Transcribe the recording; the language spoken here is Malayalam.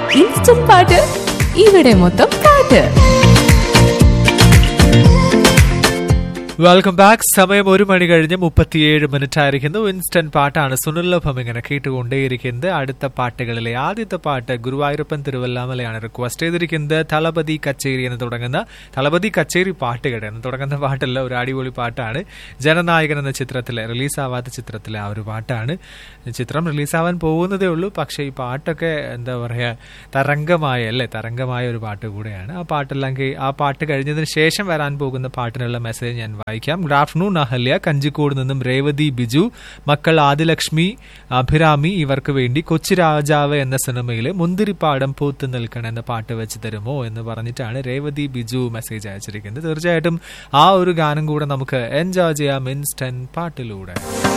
ഇൻസ്റ്റന്റ് പാട്ട് ഇവിടെ മൊത്തം പാട്ട് വെൽക്കം ബാക്ക് സമയം ഒരു മണി കഴിഞ്ഞ് മുപ്പത്തിയേഴ് മിനിറ്റ് ആയിരിക്കുന്നു ഇൻസ്റ്റന്റ് പാട്ടാണ് സുനിലഭം ഇങ്ങനെ കേട്ടുകൊണ്ടേയിരിക്കുന്നത് അടുത്ത പാട്ടുകളിലെ ആദ്യത്തെ പാട്ട് ഗുരുവായൂരപ്പൻ തിരുവല്ലാമലയാണ് റിക്വസ്റ്റ് ചെയ്തിരിക്കുന്നത് തളപതി കച്ചേരി എന്ന് തുടങ്ങുന്ന തളപതി കച്ചേരി പാട്ടുകട എന്ന് തുടങ്ങുന്ന പാട്ടല്ല ഒരു അടിപൊളി പാട്ടാണ് ജനനായകൻ എന്ന ചിത്രത്തിലെ റിലീസാവാത്ത ചിത്രത്തിലെ ആ ഒരു പാട്ടാണ് ചിത്രം റിലീസാവാൻ പോകുന്നതേ ഉള്ളൂ പക്ഷേ ഈ പാട്ടൊക്കെ എന്താ പറയുക തരംഗമായ അല്ലേ തരംഗമായ ഒരു പാട്ട് കൂടെയാണ് ആ പാട്ടെല്ലാം കേ- ആ പാട്ട് കഴിഞ്ഞതിന് ശേഷം വരാൻ പോകുന്ന പാട്ടിനുള്ള മെസ്സേജ് ഞാൻ വായിക്കാം ഗുഡ് ആഫ്റ്റർനൂൺ അഹല്യ കഞ്ചിക്കോട് നിന്നും രേവതി ബിജു മക്കൾ ആദിലക്ഷ്മി അഭിരാമി ഇവർക്ക് വേണ്ടി കൊച്ചു രാജാവ് എന്ന സിനിമയിലെ മുന്തിരിപ്പാടം പൂത്ത് നിൽക്കണം എന്ന പാട്ട് വെച്ച് തരുമോ എന്ന് പറഞ്ഞിട്ടാണ് രേവതി ബിജു മെസ്സേജ് അയച്ചിരിക്കുന്നത് തീർച്ചയായിട്ടും ആ ഒരു ഗാനം കൂടെ നമുക്ക് എൻജോയ് ചെയ്യാം ഇൻസ്റ്റന്റ് പാട്ടിലൂടെ